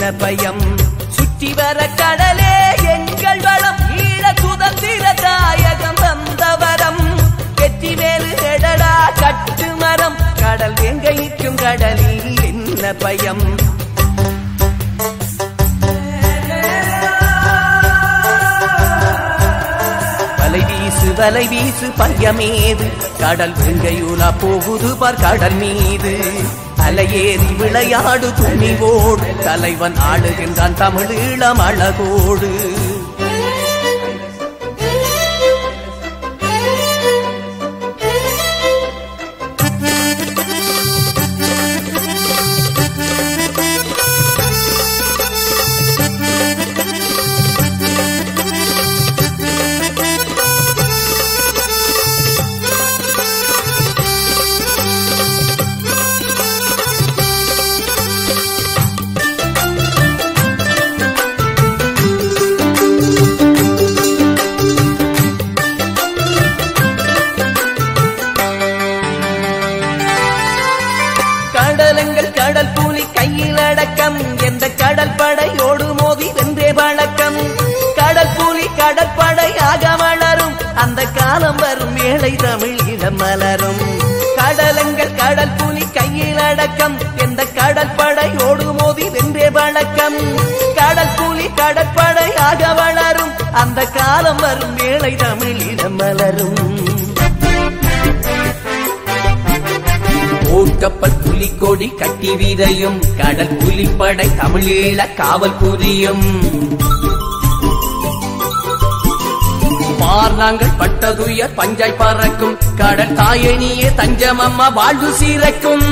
என்ன பயம் சுற்றி வர கடலே எங்கள் வளம் ஈழ சுதந்திர தாயகம் தந்தவரம் வெற்றி வேறு எடடா கட்டு மரம் கடல் எங்க நிற்கும் கடலில் என்ன பயம் வலை வீசு வலை வீசு பையமேது கடல் வெங்கையுலா போகுது பார் கடல் மீது அலையேறி விளையாடு துணிவோடு தலைவன் ஆடுகின்றான் தமிழீழம் அழகோடு கடலங்கள் கடல் பூலி கையில் அடக்கம் எந்த கடல் படையோடு மோதி வென்றே வழக்கம் கடல் பூலி கடற்படையாக வளரும் அந்த காலம் வரும் ஏழை தமிழ் இடம் மலரும் கடலங்கள் கடல் புலி கையில் அடக்கம் எந்த கடல் படையோடு மோதி வென்றே வழக்கம் கடல் புலி கடற்படையாக வளரும் அந்த காலம் வரும் ஏழை தமிழ் இடம் மலரும் ஓட்டப்பல் புலிக்கொடி கட்டி வீதையும் கடல் புலிப்படை தமிழீழ காவல் புரியும் பார் நாங்கள் பட்டதுயர் பஞ்சாய் பறக்கும் கடல் தாயணியே தஞ்சமம்மா வாழ்வு சீரக்கும்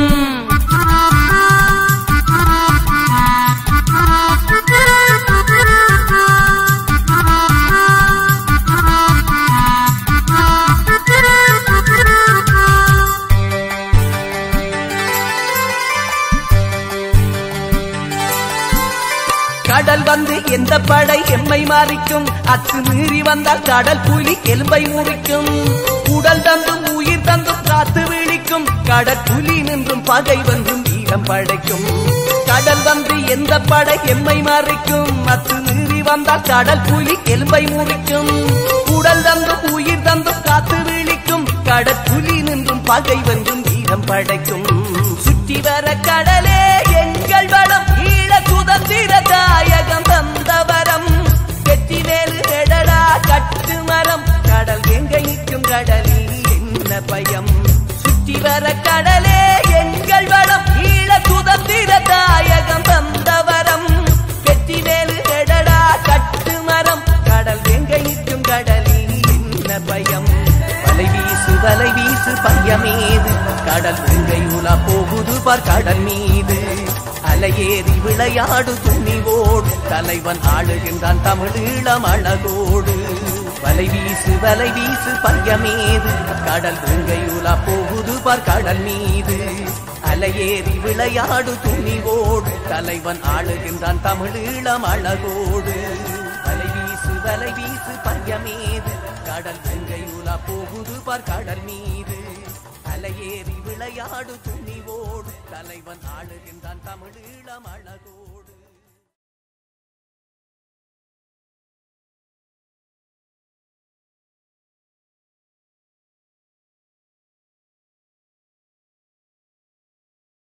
கடல் வந்து எந்த படை எம்மை மாறிக்கும் அத்து மீறி வந்தால் கடல் புலி எலும்பை முறிக்கும் உடல் தந்தும் உயிர் தந்தும் காத்து விழிக்கும் கடற்புலி நின்றும் பகை வந்தும் வீரம் படைக்கும் கடல் வந்து எந்த படை எம்மை மாறிக்கும் அத்து மீறி வந்தால் கடல் புலி எலும்பை முறிக்கும் உடல் தந்தும் உயிர் தந்தும் காத்து விழிக்கும் கடற்புலி நின்றும் பகை வந்தும் வீரம் படைக்கும் சுற்றி வர கடலே எங்கள் வளம் ஈழ சுதந்திர தாயகம் தந்தவரம் வெற்றி வேறு எடடா கட்டு மரம் கடல் எங்க நிற்கும் கடலில் என்ன பயம் சுற்றி வர கடலே எங்கள் வளம் ஈழ சுதந்திர தாயகம் தந்தவரம் வெற்றி வேறு எடடா கட்டு மரம் கடல் எங்க நிற்கும் கடலில் என்ன பயம் வலை வீசு வலை வீசு பையமேது கடல் வெங்கை உலா போகுது பார் கடல் மீது அலையேறி விளையாடு துணிவோடு தலைவன் ஆளுகின்றான் தமிழீழம் அழகோடு வலை வீசு வலை வீசு பையமேது கடல் வெங்கை உலா போகுது பார் கடல் மீது அலையேறி விளையாடு துணிவோடு தலைவன் ஆளுகின்றான் தமிழீழம் அழகோடு வலை வீசு வலை வீசு பையமேது கடல் வெங்கை உலா போகுது பார் கடல் மீது அலையேறி விளையாடு துணிவோடு தலைவன் ஆளுகின்றான் தமிழீழம் அழகோடு